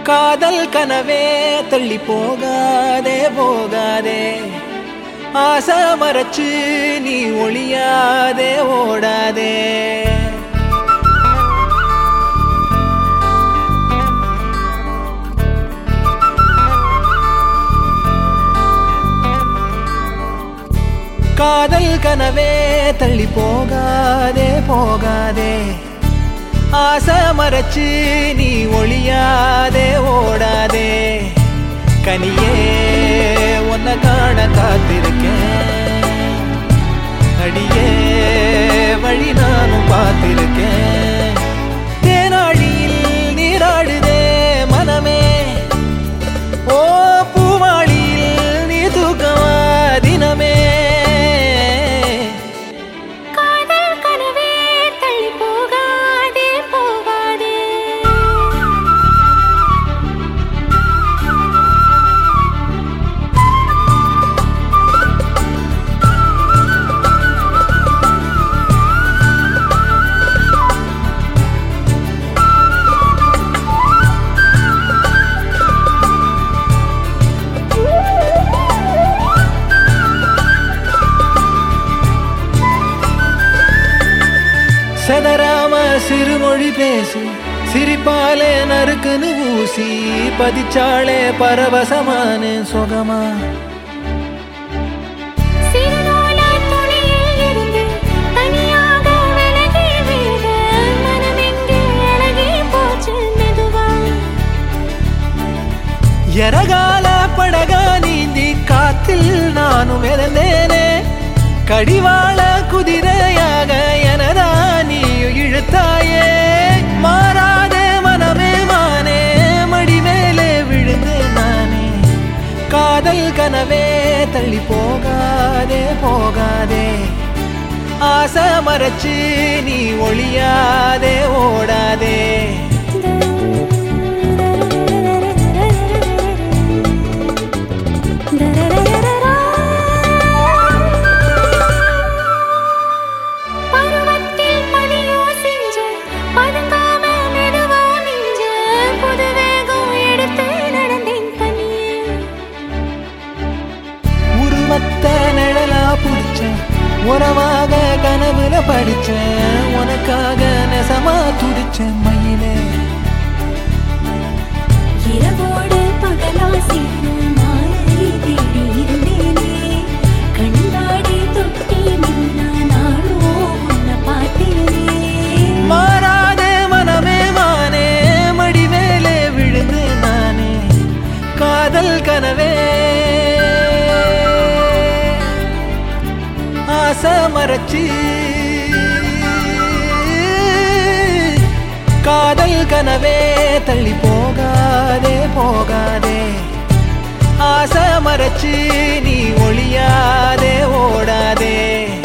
காதல் கனவே தள்ளி போகாதே போகாதே ஆசை மறைச்சு நீ ஒளியாதே ஓடாதே காதல் கனவே தள்ளி போகாதே போகாதே ஆசை மறைச்சு நீ ஒளியாதே ஓடாதே கனியே உன்னை காண காத்திருக்கேன் அடியே வழி நானும் பார்த்திருக்கேன் தேனாழியில் நீராடுதே மனமே ஓ பூவாளியில் நீ தூக்கமா தினமே காதல் கனவே தள்ளி போகாதே போகாதே செதறாம சிறுமொழி பேசி சிரிப்பாலே நறுக்குன்னு ஊசி பதிச்சாளே பரவசமான சுகமா சிறுநூலா துணியில் இருந்து தனியாக விலகி விட மனமெங்கே அழகி போச்சு மெதுவா எரகால படகா நீந்தி காத்தில் நானும் மிதந்தேனே கடிவாள குதிரையாக எனதா நீ இழுத்தாயே மாறாதே மனமே மானே மடி மேலே விழுந்தேன் நானே காதல் கனவே தள்ளி போகாதே போகாதே ஆசை மறைச்சு நீ ஒளியாதே ஓடாதே பருவத்தில் பனியோ செஞ்ச பதுங்காம மெதுவா மிஞ்ச புது வேகம் எடுத்து நடந்தேன் தனியே உருவத்த நிழலா புடிச்ச உறவாக கனவுல படிச்ச உனக்காக நெசமா துடிச்ச மயிலே இரவோடு பகலா சேர்ந்து மாலை தேடி இருந்தேனே கண்ணாடி தொட்டி நின்னா நானோ உன்னை பார்த்தேனே மாறாதே மனமே மானே மடி மேலே விழுந்து நானே காதல் கனவே ஆசை மறைச்சு காதல் கனவே தள்ளி போகாதே போகாதே ஆசை மறைச்சு நீ ஒளியாதே ஓடாதே